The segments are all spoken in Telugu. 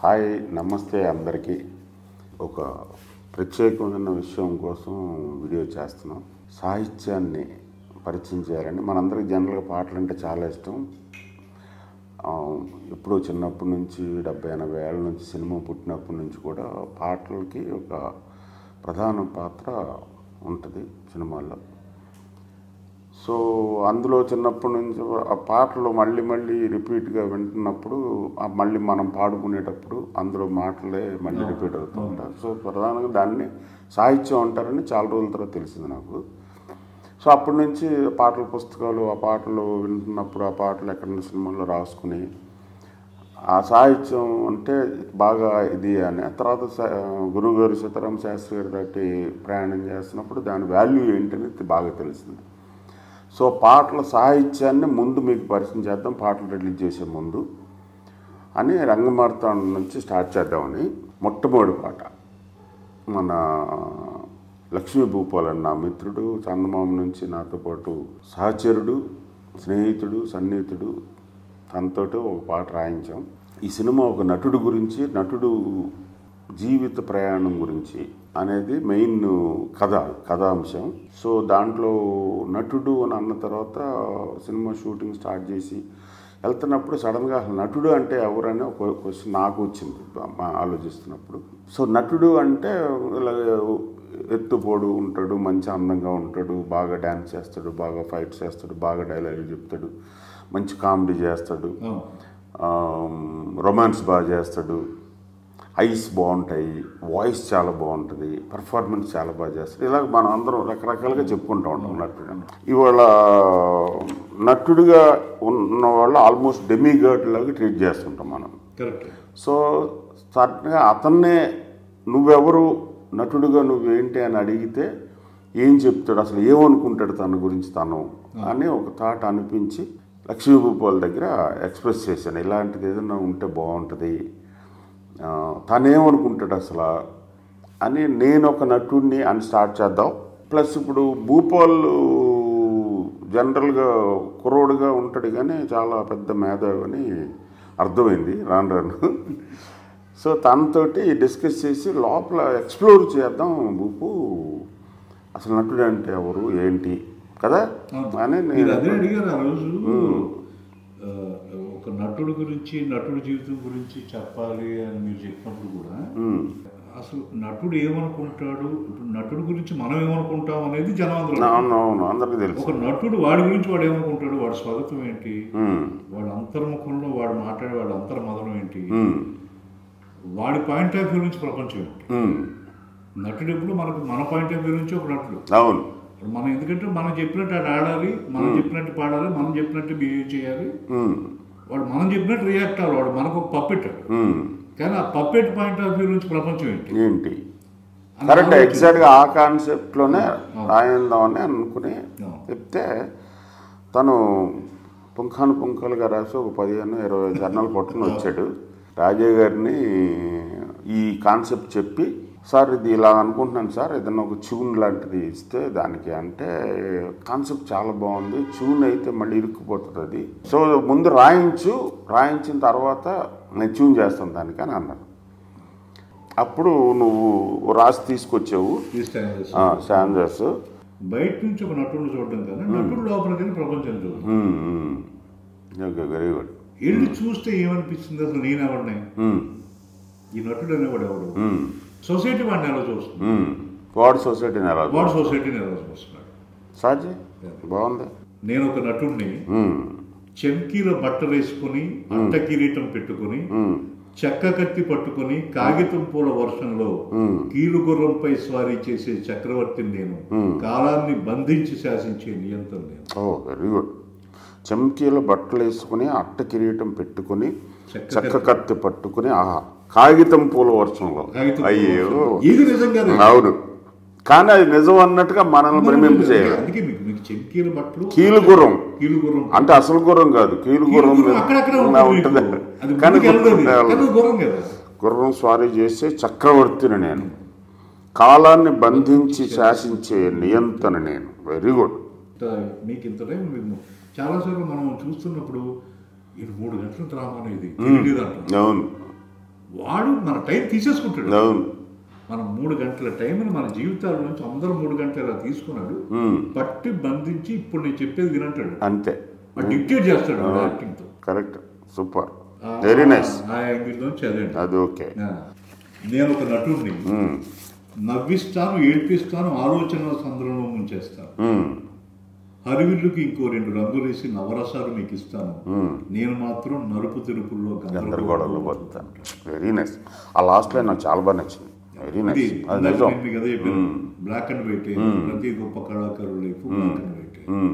హాయ్ నమస్తే అందరికీ ఒక ప్రత్యేకమైన విషయం కోసం వీడియో చేస్తున్నాం సాహిత్యాన్ని పరిచయం చేయాలని మనందరికి జనరల్గా పాటలు అంటే చాలా ఇష్టం ఆ, ఎప్పుడో చిన్నప్పటి నుంచి డెబ్బై ఎనభై ఏళ్ళ నుంచి సినిమా పుట్టినప్పటి నుంచి కూడా పాటలకి ఒక ప్రధాన పాత్ర ఉంటుంది సినిమాల్లో సో అందులో చిన్నప్పటి నుంచి ఆ పాటలు మళ్ళీ మళ్ళీ రిపీట్గా వింటున్నప్పుడు ఆ మళ్ళీ మనం పాడుకునేటప్పుడు అందులో మాటలే మళ్ళీ రిపీట్ అవుతూ ఉంటాయి సో ప్రధానంగా దాన్ని సాహిత్యం అంటారని చాలా రోజుల తర్వాత తెలిసింది నాకు సో అప్పటి నుంచి పాటల పుస్తకాలు ఆ పాటలు వింటున్నప్పుడు ఆ పాటలు ఎక్కడ సినిమాల్లో రాసుకుని ఆ సాహిత్యం అంటే బాగా ఇది అని తర్వాత స- గురువుగారు సీతారామ శాస్త్రి గారి తోటి ప్రయాణం చేస్తున్నప్పుడు దాని వాల్యూ ఏంటనేది బాగా తెలిసింది సో పాటల సాహిత్యాన్ని ముందు మీకు పరిచయం చేద్దాం పాటలు రిలీజ్ చేసే ముందు అని రంగమార్తాండ నుంచి స్టార్ట్ చేద్దామని మొట్టమొదటి పాట మన లక్ష్మీ భూపాలన్ నా మిత్రుడు చందమామ నుంచి నాతో పాటు సహచరుడు స్నేహితుడు సన్నిహితుడు తనతోటి ఒక పాట రాయించాం ఈ సినిమా ఒక నటుడు గురించి నటుడు జీవిత ప్రయాణం గురించి అనేది మెయిన్ కథ కథాంశం సో దాంట్లో నటుడు అని అన్న తర్వాత సినిమా షూటింగ్ స్టార్ట్ చేసి వెళ్తున్నప్పుడు సడన్గా అసలు నటుడు అంటే ఎవరని ఒక క్వశ్చన్ నాకు వచ్చింది మా ఆలోచిస్తున్నప్పుడు సో నటుడు అంటే ఇలా ఎత్తుపోడు ఉంటాడు మంచి అందంగా ఉంటాడు బాగా డ్యాన్స్ చేస్తాడు బాగా ఫైట్ చేస్తాడు బాగా డైలాగులు చెప్తాడు మంచి కామెడీ చేస్తాడు రొమాన్స్ బాగా చేస్తాడు ఐస్ బాగుంటాయి వాయిస్ చాలా బాగుంటుంది పర్ఫార్మెన్స్ చాలా బాగా చేస్తాడు ఇలా మనం అందరం రకరకాలుగా చెప్పుకుంటూ ఉంటాం నటుడు ఇవాళ నటుడిగా ఉన్న వాళ్ళు ఆల్మోస్ట్ డెమిగాడ్ లాగా ట్రీట్ చేస్తుంటాం మనం కరెక్ట్ సో సడన్గా అతన్నే నువ్వెవరు నటుడుగా నువ్వేంటి అని అడిగితే ఏం చెప్తాడు అసలు ఏమనుకుంటాడు తన గురించి తను అని ఒక థాట్ అనిపించి లక్ష్మీభూపాల్ దగ్గర ఎక్స్ప్రెస్ చేశాను ఇలాంటిది ఏదైనా ఉంటే బాగుంటుంది ఆ, తనేమనుకుంటాడు అసలు అని నేను ఒక నటుడిని అని స్టార్ట్ చేద్దాం ప్లస్ ఇప్పుడు భూపాల్ జనరల్గా కుర్రోడుగా ఉంటాడు కానీ చాలా పెద్ద మేధావి అని అర్థమైంది రాను రాను సో తనతోటి డిస్కస్ చేసి లోపల ఎక్స్ప్లోర్ చేద్దాం భూపు అసలు నటుడు అంటే ఎవరు ఏంటి కదా అని మీరు అదే నేను అడిగారు ఆ రోజు ఆ, ఒక నటుడు గురించి నటుడు జీవితం గురించి చెప్పాలి అని మీరు చెప్పినప్పుడు కూడా ఉమ్, అసలు నటుడు ఏమనుకుంటాడు ఇప్పుడు నటుడు గురించి మనం ఏమనుకుంటాం అనేది జనాంధ్రం అవును అవును అందరికీ తెలుసు ఒక నటుడు వాడి గురించి వాడు ఏమనుకుంటాడు వాడి స్వాగతం ఏంటి ఉమ్, వాడి అంతర్ముఖంలో వాడు మాట్లాడే వాడి అంతర్మదనం ఏంటి ఉమ్, వాడి పాయింట్ ఆఫ్ వ్యూ నుంచి ప్రపంచం ఏంటి ఉమ్, నటుడు ఎప్పుడు మనకు మన పాయింట్ ఆఫ్ వ్యూ నుంచి ఒక నటుడు అవును ఇప్పుడు మనం ఎందుకంటే మనం చెప్పినట్టు ఆడు ఆడాలి మనం చెప్పినట్టు పాడాలి మనం చెప్పినట్టు బిహేవ్ చేయాలి ఉమ్, వాడు మనం చెప్పినట్టు రియాక్ట్ అవ్వాలి వాడు మనకు ఒక పప్పెట్ ఉమ్, కానీ ఆ పప్పెట్ పాయింట్ ఆఫ్ వ్యూ నుంచి ప్రపంచం ఏంటి ఏంటి అని కరెక్ట్ ఆలోచించి- ఎగ్జాక్ట్గా ఆ కాన్సెప్ట్లోనే రాయిందామని అనుకుని అవును. చెప్తే తను పుంఖాను పుంఖాలుగా రాసి ఒక పదిహేను ఇరవై జర్నల్ పట్టుకుని వచ్చాడు రాజయ్య గారిని ఈ కాన్సెప్ట్ చెప్పి సార్ ఇది ఇలా అనుకుంటున్నాను సార్ ఏదైనా ఒక ట్యూన్ లాంటిది ఇస్తే దానికి అంటే కాన్సెప్ట్ చాలా బాగుంది ట్యూన్ అయితే మళ్ళీ ఇరుక్కుపోతుంది అది సో ముందు రాయించు రాయించిన తర్వాత నేను ట్యూన్ చేస్తాను దానికి అని అన్నాను అప్పుడు నువ్వు రాసి తీసుకొచ్చావు ఈ stand చేసి. స్టాండర్స్ బయట నుంచి ఒక నటుడు చూడడం కదా నటుడు లోపలికి వెళ్ళి ప్రపంచం చూడడం ఓకే వెరీ గుడ్ వెళ్ళి చూస్తే ఏమనిపిస్తుంది అసలు నేను ఎవరిని ఈ నటుడు అనేవాడు ఎవడు సొసైటీ వాడిని ఎలా చూస్తుంది వార్డ్ సొసైటీని ఎలా వాడు సొసైటీని ఎలా చూస్తున్నాడు సాజీ బాగుంది నేను ఒక నటుడిని ఉమ్, చెంకీల బట్టలు వేసుకుని అట్ట కిరీటం పెట్టుకుని ఉమ్, చెక్క కత్తి పట్టుకుని కాగితం పూల వర్షంలో ఉమ్, కీలు గుర్రంపై స్వారీ చేసే చక్రవర్తిని నేను కాలాన్ని బంధించి శాసించే నియంత్రణ నేను ఓ వెరీ గుడ్ చమ్కీల బట్టలు వేసుకుని అట్ట కిరీటం పెట్టుకుని చెక్క చెక్క కత్తి పట్టుకుని ఆహా కాగితం పూల వర్షంలో కాగితం పూల అయ్యో వర్షంలో. ఇది నిజంగానే అవును కానీ అది నిజం అన్నట్టుగా మనల్ని భ్రమింప చేయాలి అందుకే మీకు మీకు చెంకీల బట్టలు కీలు గుర్రం కీలు గుర్రం అంటే అసలు గుర్రం కాదు కీలు కీలు గుర్రం గుర్రం అక్కడక్కడ మీద ఉంటుంది ఉంటుంది మీకు. అది కానీ ముందుకు వెళ్ళదు అది. గుర్రం కానీ గుర్రం కదా గుర్రం స్వారీ చేసే చక్రవర్తిని నేను కాలాన్ని బంధించి శాసించే నియంత్రణ నేను వెరీ గుడ్ ఇంత మీకు ఇంత టైం మీకు చాలాసార్లు మనం చూస్తున్నప్పుడు ఇది మూడు గంటల డ్రామా అనేది తెలియదు అంటాం అవును వాడు మన టైం తీసేసుకుంటాడు అవును మనం మూడు గంటల టైంని మన జీవితాల నుంచి అందరూ మూడు గంటలు ఇలా తీసుకున్నాడు ఉమ్, పట్టి బంధించి ఇప్పుడు నేను చెప్పేది వినంటాడు అంతే వాడు డిక్టేట్ చేస్తాడు వాడు యాక్టింగ్తో కరెక్ట్ సూపర్ వెరీ నైస్ ఆ యాంగిల్ నుంచి అదేంటి అది ఓకే ఆ. నేను ఒక నటుడిని ఉమ్, నవ్విస్తాను ఏడ్పిస్తాను ఆలోచనల సంద్రంలో ముంచేస్తాను ఉమ్, హరివిల్లుకి ఇంకో రెండు రంగులు వేసి నవరసాలు మీకు ఇస్తాను ఉమ్. నేను మాత్రం నలుపు తెలుపుల్లో గందరగోళంలో పోతాను వెరీ నైస్ ఆ లాస్ట్ లైన్ నాకు చాలా బాగా నచ్చింది వెరీ ఇది నైస్ అది ఇందాక నిజం నేను మీకు అదే చెప్పాను బ్లాక్ అండ్ వైట్ ప్రతి గొప్ప కళాకారుల life black and white um,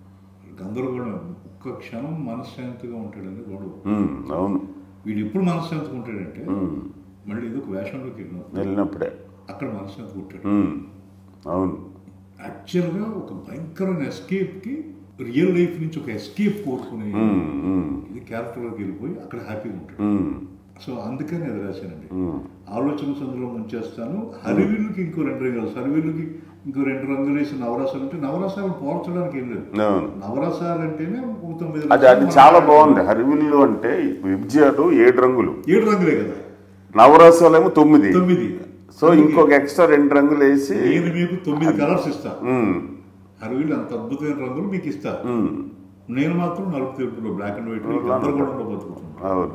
గందరగోళం ఒక్క క్షణం మనశ్శాంతిగా ఉంటాడని గొడవ ఉమ్, అవును వీడు ఎప్పుడు మనశ్శాంతిగా ఉంటాడంటే ఉమ్, మళ్ళీ ఏదో ఒక వేషంలోకి వెళ్ళినప్పుడు వెళ్ళినప్పుడే అక్కడ మనశ్శాంతిగా ఉంటాడు ఉమ్, అవును యాక్చువల్గా ఒక భయంకరమైన ఎస్కేప్కి రియల్ లైఫ్ నుంచి ఒక ఎస్కేప్ కోరుకునే ఉమ్, ఉమ్, ఇది క్యారెక్టర్లోకి వెళ్ళిపోయి అక్కడ హ్యాపీగా ఉంటాడు ఉమ్, సో అందుకని అది రాశానండి ఉమ్, ఆలోచన సందులో ముంచేస్తాను హరివిల్లుకి ఇంకో రెండు రంగులు హరివిల్లుకి ఇంకో రెండు రంగులు వేసి నవరసాలు అంటే నవరసాలు పోల్చడానికి ఏం లేదు అవును నవరసాలు అంటేనే ఒక తొమ్మిది అది అది రసాలు చాలా మనం- బాగుంది హరివిల్లు అంటే విబ్జియాలు ఏడు రంగులు ఏడు రంగులే కదా నవరసాలేమో తొమ్మిది తొమ్మిది సో ఇంకొక ఎక్స్ట్రా రెండు రంగులు వేసి నేను మీకు తొమ్మిది కలర్స్ ఇస్తా ఉమ్, హరివిల్లు అంత అద్భుతమైన రంగులు మీకు ఇస్తా ఉమ్, నేను మాత్రం నలుపు తెలుపులో బ్లాక్ అండ్ వైట్ గందరగోళంలో బతుకుతున్నాను అవును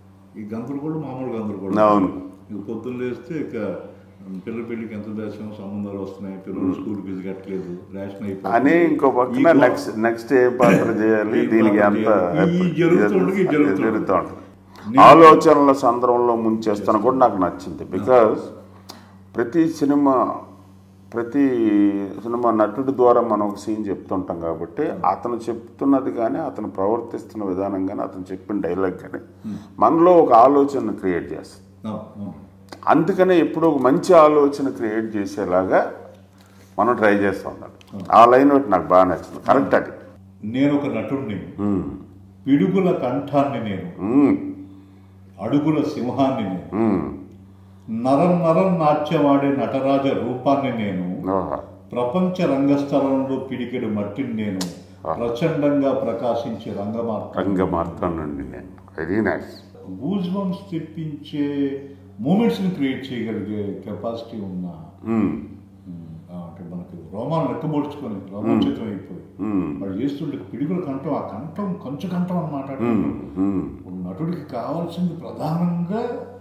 ఈ గందరగోళం మామూలు గందరగోళం అవును ఇక పొద్దున్న లేస్తే ఇక పిల్లల పెళ్లికి ఎంత దేశం సంబంధాలు వస్తున్నాయి పిల్లలు స్కూల్ ఫీజు కట్టలేదు రేషన్ అని ఇంకో పక్కన నెక్స్ట్ నెక్స్ట్ ఏ పాత్ర చేయాలి ఏ దీనికి పాత్ర ఎంత చేయాలి? ఈ జరుగుతుండగా ఈ జరుగుతుండగా. జరుగుతూ ఉంటుంది ఆలోచనల సందర్భంలో ముంచేస్తాను కూడా నాకు నచ్చింది బికాజ్ ప్రతి సినిమా ప్రతి సినిమా నటుడి ద్వారా మనం ఒక సీన్ చెప్తుంటాం కాబట్టి అతను చెప్తున్నది కానీ అతను ప్రవర్తిస్తున్న విధానం కానీ అతను చెప్పిన డైలాగ్ కానీ మనలో ఒక ఆలోచన క్రియేట్ చేస్తుంది అందుకనే ఎప్పుడు ఒక మంచి ఆలోచన క్రియేట్ చేసేలాగా మనం ట్రై చేస్తూ ఉండాలి ఆ లైన్ ఒకటి నాకు బాగా నచ్చింది కరెక్ట్ అది నేను ఒక నటుడిని ఉమ్, పిడుగుల కంఠాన్ని నేను ఉమ్, అడుగుల సింహాన్ని నేను ఉమ్. నరం నరం నాట్యమాడే నటరాజ రూపాన్ని నేను ఓహో. ప్రపంచ రంగస్థలంలో పిడికెడు మట్టిని నేను ప్రచండంగా ప్రకాశించే రంగమార్గం రంగ మాత్రానండి నేను వెరీ నైస్ గూజ్ బంప్స్ తెప్పించే మూమెంట్స్ని క్రియేట్ చేయగలిగే కెపాసిటీ ఉన్న ఉమ్, ఆ, అంటే మనకి రోమాలు నెక్కబోడ్చుకొని రోమాంచితం అయిపోయి వాళ్ళు చేస్తుంటే పిడుగుల కంఠం ఆ కంఠం కొంచెం కంఠం అని మాట్లాడుతున్నారు ఇప్పుడు నటుడికి కావాల్సింది ప్రధానంగా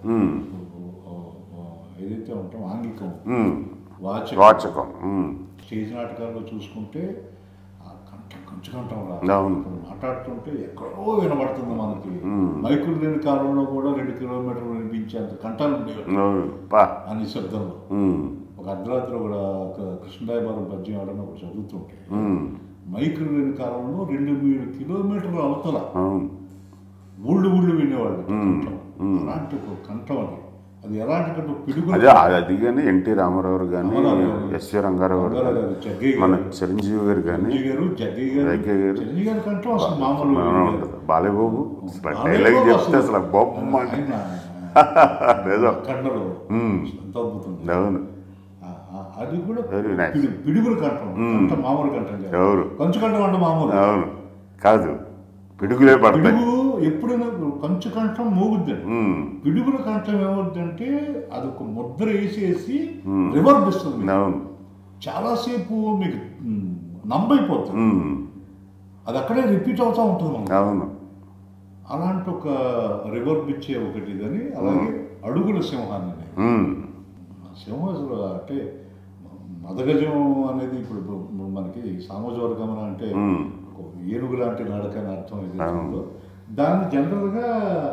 ఓ, ఓ, ఏదైతే ఉంటాం ఆంగికం వాచ వాచకం ఉమ్, స్టేజ్ నాటకాల్లో చూసుకుంటే ఆ కంఠం కొంచెం కంఠం రా అవును. ఇప్పుడు మాట్లాడుతుంటే ఎక్కడో వినబడుతుంది మనకి మైకులు లేని కాలంలో కూడా రెండు కిలోమీటర్లు వినిపించేంత కంఠాలు ఉండేవి అవును. పా ఆ నిశ్శబ్దంలో ఉమ్, ఒక అర్ధరాత్రి కూడా ఒక కృష్ణరాయబారం పద్యం ఆడని ఒకటి చదువుతుంటే ఉమ్, మైకులు లేని కాలంలో రెండు మూడు కిలోమీటర్ల అవతల అవును ఊళ్ళు ఊళ్ళు వినేవాళ్ళు కంఠం అలాంటి ఒక కంఠం అది అది ఎలాంటి కంఠం పిడుగు అదే అది కానీ ఎన్టీ రామారావు కానీ రామారావు గారు. ఎస్వి రంగారావు గారు కానీ జగ్గయ్య మన గారు చిరంజీవి గారు కానీ చిరంజీవి గారు జగ్గయ్య గారు జగ్గయ్య గారు. చిరంజీవి గారి కంఠం అసలు మామూలు మనం ఉంటుంది బాలేబాబు అసలు బాలయ్య డైలాగ్ బాబు చెప్తే అసలు బొమ్మ అంటే ఆయన నిజం కన్నడలో ఎంత అద్భుతం అవును ఆ, ఆ, అది కూడా Very nice. పిడుగు- పిడుగుల కంఠం కంఠం మామూలు కంఠం కాదు. ఎవరు కంచు కంఠం అంటే మామూలు అవును కాదు పిడుగులే పడతాయి పిడుగు ఎప్పుడైనా కంచు కంఠం మోగుద్దండి ఉమ్, పిడుగుల కంఠం ఏమవుద్దంటే అది ఒక ముద్ర వేసేసి రివర్బ్ ఇస్తుంది మీకు. అవును చాలాసేపు మీకు మ్, నంబైపోతుంది ఉమ్, అది అక్కడే రిపీట్ అవుతూ ఉంటుంది మనకు అవును అలాంటి ఒక రివర్బ్ ఇచ్చే ఒకటి ఇదని అలాగే అడుగుల సింహాన్ని నేను. ఉమ్, సింహం అసలు అంటే మదగజం అనేది ఇప్పుడు మనకి సామజవర్గమన అంటే ఉమ్, ఒక ఏనుగు లాంటి నడక అని అర్థం ఏదైతే ఉందో దాన్ని జనరల్గా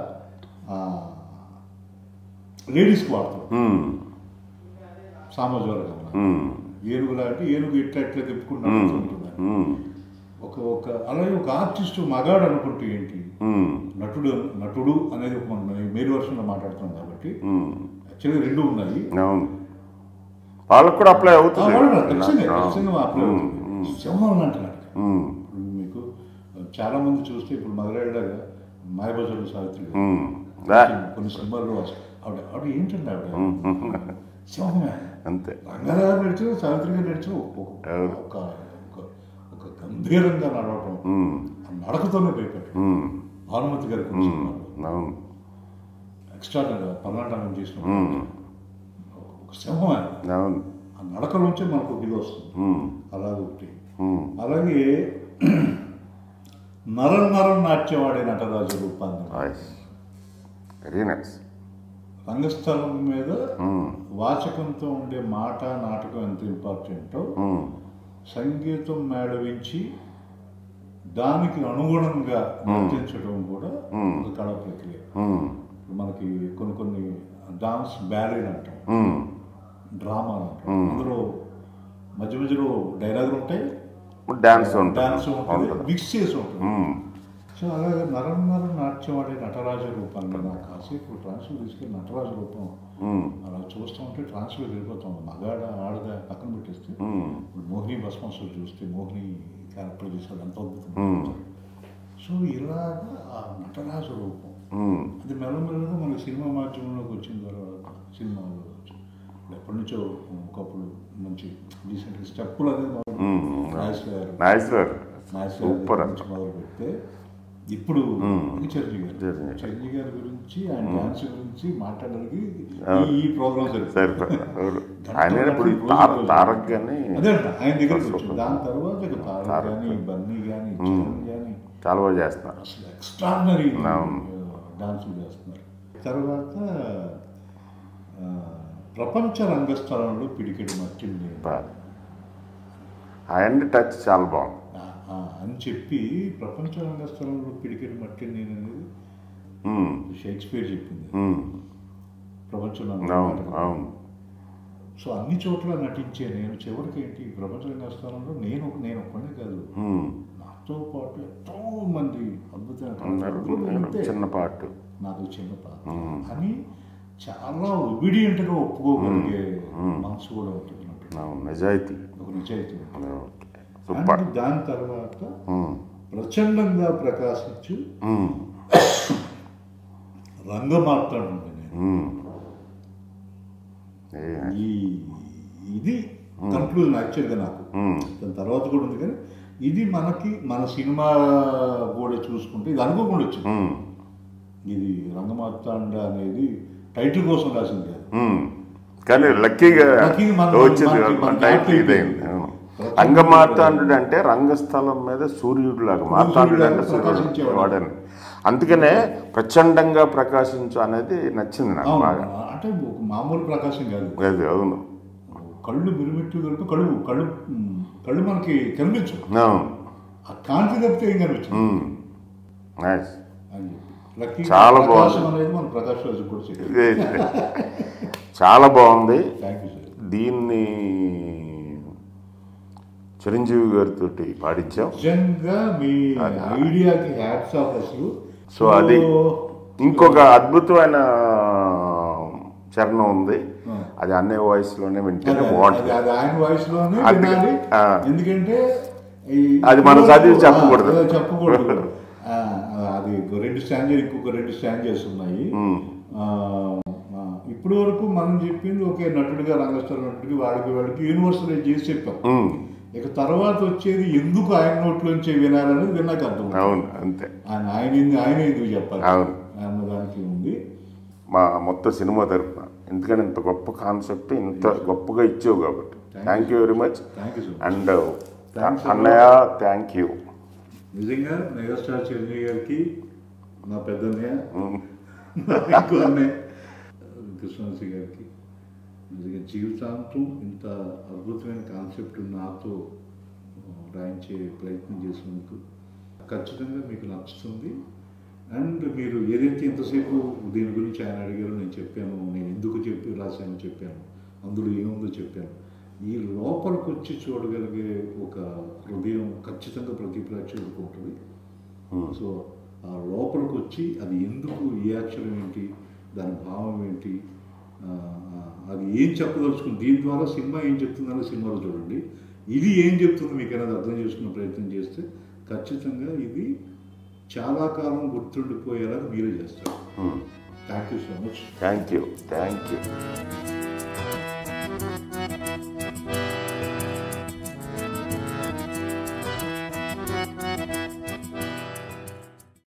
లేడీస్కి వాడతాం ఉమ్, సామజవర్గమన ఉమ్, ఏనుగు లాంటి ఏనుగు ఇట్లా ఇట్లా తిప్పుకుంటూ ఉంటుంది ఉమ్, ఒక ఒక అలాగే ఒక ఆర్టిస్ట్ మగాడు అనుకుంటే ఏంటి ఉమ్, నటుడు నటుడు అనేది ఒక మనం మేలు వర్షంలో మాట్లాడుతున్నాం కాబట్టి ఉమ్, యాక్చువల్గా రెండు ఉన్నాయి అవును వాళ్ళకు కూడా అప్లై ఆ, అవుతుంది వాడు ఖచ్చితంగా ఖచ్చితంగా అప్లై అవుతుంది సింహం లాంటి నాటకం ఉమ్, ఇప్పుడు మీకు చాలా మంది చూస్తే ఇప్పుడు మగరాయిలాగా మాయబజారు సావిత్రి గారు. ఉమ్, రా. కొన్ని సినిమాల్లో ఆవిడ ఆవిడ ఏంటండి ఆవిడ సింహమే అంతే రంగారావు గారు నడిచిన సావిత్రి గారు నడిచిన ఒక ఒక ఒక- ఒక గంభీరంగా నడవటం ఉమ్, ఆ నడకతోనే భయపెట్టాడు ఉమ్, భానుమతి గారి కొన్ని సినిమాల్లో అవును ఎక్స్ట్రాగా పర్లాంటనం చేసిన ఉమ్, ఒక సింహం ఆయన అవును ఆ నడకలోంచే మనకు ఒక ఇది వస్తుంది ఉమ్, అలాగే ఒకటి ఉమ్, అలాగే నరం నరం నాట్యవాడే నటరాజు రూపాన్ని నైస్ వెరీ నైస్ రంగస్థలం మీద ఉమ్, వాచకంతో ఉండే మాట నాటకం ఎంత ఇంపార్టెంటో ఉమ్, సంగీతం మేళవించి దానికి అనుగుణంగా నర్తించడం కూడా మ్మ్. ఒక కళా ప్రక్రియ ఉమ్, మనకి కొన్ని కొన్ని డాన్స్ బ్యాలెన్ అంటాం ఉమ్, డ్రామా అంటాం మ్మ్. అందులో మధ్య మధ్యలో డైలాగులు ఉంటాయి డాన్స్ ఉంటుంది డాన్స్ ఉంటుంది ఉంటుంది మిక్స్ చేసి ఉంటుంది ఉమ్, సో అలాగే నరం నరం నాట్యం ఆడే నటరాజ రూపాన్ని నాకు కాసేపు ట్రాన్స్ఫర్ తీసుకెళ్ళి నటరాజ రూపం ఉమ్, అలా చూస్తూ ఉంటే ట్రాన్స్ఫర్ వెళ్ళిపోతాం మగాడ ఆడగా పక్కన పెట్టేస్తే ఉమ్, ఇప్పుడు మోహిని భస్మాసులు చూస్తే మోహిని క్యారెక్టర్ చేసాడు ఎంత అద్భుతం ఉమ్, సో ఇలాగా ఆ నటరాజ రూపం ఉమ్, అది మెల్లమెల్లగా మన సినిమా మాధ్యమంలోకి వచ్చిన తర్వాత సినిమాలో వచ్చి ఎప్పటి నుంచో ఒకప్పుడు మంచి డీసెంట్ స్టెప్పులు అనేది మొదలు ఉమ్. నాగేశ్వర గారు నైస్ సార్ నాగేశ్వర సూపర్ గారి నుంచి మొదలు పెడితే ఇప్పుడు మ్మ్. ఈ చిరంజీవి గారు చిరంజీవి. చిరంజీవి గారి గురించి ఆయన డాన్స్ గురించి మాట్లాడడానికి అవును. ఈ- ఈ ప్రోగ్రామ్ సరిపోయి ఆయన ఇప్పుడు తార తారక్ కానీ అదే అంట ఆయన దగ్గరికి వచ్చింది దాని తర్వాత ఇక తారక్ తారక్. కానీ బన్నీ కానీ చరణ్ కానీ చాలా బాగా చేస్తున్నారు అసలు ఎక్స్ట్రాడినరీ అవును. డాన్సులు చేస్తున్నారు తర్వాత ఆ, ప్రపంచ రంగస్థలంలో పిడికెడు మట్టింది బాగా ఆయన టచ్ చాలా బాగుంది అని చెప్పి ప్రపంచ రంగస్థలంలో పిడికెడు మట్టింది అనేది ఉమ్, షేక్స్పియర్ చెప్పింది ఉమ్, ప్రపంచంలో అవును అవును సో అన్ని చోట్ల నటించే నేను చివరికి ఏంటి ప్రపంచ రంగస్థలంలో నేను నేను ఒక్కడే కాదు ఉమ్, నాతో పాటు ఎంతో మంది అద్భుతమైన ఉన్నారు. కళాకారులు అంతే. చిన్న పాటు నాకు చిన్న పాత్ర మ్మ్. అని చాలా ఒబిడియంట్గా ఒప్పుకోగలిగే మ్మ్. మనసు కూడా ఉంటుంది నాకు. అవును నిజాయితీ ఒక నిజాయితీ ఉంటుంది. ఓకే. సూపర్ అండ్ దాని తర్వాత ఉమ్, ప్రచండంగా ప్రకాశించు ఉమ్, రంగమార్తాడు నేను ఉమ్. ఏ, ఈ ఇది కన్క్లూజన్ యాక్చువల్గా నాకు ఉమ్, దాని తర్వాత కూడా ఉంది కానీ ఇది మనకి మన సినిమా కూడా చూసుకుంటే ఇది అనుకోకుండా వచ్చింది ఉమ్, ఇది రంగమార్తాండ అనేది టైటిల్ కోసం రాసింది కాదు ఉమ్. కానీ లక్కీగా లక్కీగా మన- వచ్చింది మనకి- మన మనకి టైటిల్ యాక్ట్ ఇదైంది అవును. అంగమార్తాండు అంటే రంగస్థలం మీద సూర్యుడు లాగా మార్తాండు అంటే సూర్యుడు ప్రకాశించేవాడు. వాడని అందుకనే ప్రచండంగా ప్రకాశించు అనేది నచ్చింది నాకు అవును. బాగా అంటే ఒక మామూలు ప్రకాశం కాదు అది అవును కళ్ళు మిరుమిట్టు కలిపి కళ్ళు కళ్ళు మ్, కళ్ళు మనకి కనిపించు అవును ఆ కాంతి తప్పితే ఏం కనిపించదు ఉమ్. నైస్ అని చెప్పి లక్కీ చాలా ప్రకాశం బాగుంది. అనేది మన ప్రకాష్ రాజు కూడా చెప్పారు ఇదే, ఇదే. చాలా బాగుంది థ్యాంక్ యూ సార్ దీన్ని చిరంజీవి గారితో పాడించాం నిజంగా మీ ఐడియాకి హ్యాట్స్ ఆఫ్ అసలు సో అది ఇంకొక అద్భుతమైన చరణం ఉంది ఆ. అది అనే వాయిస్ లోనే వింటేనే అది- బాగుంటుంది అది- అది ఆయన వాయిస్ లోనే అది- వినాలి ఆ. ఎందుకంటే ఈ- అది మనం చదివి చెప్పకూడదు. ఆ, అదే చెప్పకూడదు ఆ, అది ఇంకో రెండు స్టాంజర్ ఇంకొక రెండు స్టాంజర్స్ ఉన్నాయి ఉమ్, ఆ, ఆ, ఇప్పటి వరకు మనం చెప్పింది ఒకే నటుడిగా రంగస్థలం నటుడికి వాడికి వాడికి యూనివర్సల్ చేసి చెప్పాం ఉమ్, ఇక తర్వాత వచ్చేది ఎందుకు ఆయన నోట్లోంచి వినాలనేది విన్నాక అర్థం అవును అంతే ఆయన ఆయన ఎందు- ఆయన ఎందుకు చెప్పాలి అవును అన్నదానికి ఉంది మా మొత్తం సినిమా తరపున ఎందుకంటే ఇంత గొప్ప కాన్సెప్ట్ ఇంత గొప్పగా ఇచ్చావు కాబట్టి thank you very much thank you so much and Thanks a అన్నయ్య థ్యాంక్ యూ నిజంగా మెగాస్టార్ చిరంజీవి గారికి నా పెద్దన్నయ్య ఇంకో అన్నయ్య కృష్ణవంశీ గారికి నిజంగా జీవితాంతం ఇంత అద్భుతమైన కాన్సెప్ట్ నాతో ఆ, రాయించే ప్రయత్నం చేసినందుకు ఖచ్చితంగా మీకు నచ్చుతుంది అండ్ మీరు ఏదైతే ఇంతసేపు దీని గురించి ఆయన అడిగారో నేను చెప్పాను నేను ఎందుకు చెప్పి రాశాను చెప్పాను అందులో ఏముందో చెప్పాను ఈ లోపలికి వచ్చి చూడగలిగే ఒక హృదయం ఖచ్చితంగా ప్రతి ప్రేక్షకుడికి ఉంటుంది సో ఆ లోపలికి వచ్చి అది ఎందుకు ఏ అక్షరం ఏంటి దాని భావం ఏంటి ఆ, ఆ, అది ఏం చెప్పదలుచుకుంది దీని ద్వారా సినిమా ఏం చెప్తుందని సినిమాలో చూడండి ఇది ఏం చెప్తుంది మీకు అనేది అర్థం చేసుకునే ప్రయత్నం చేస్తే ఖచ్చితంగా ఇది చాలా కాలం గుర్తుండిపోయేలాగా మీరే చేస్తారు thank you so much thank you thank you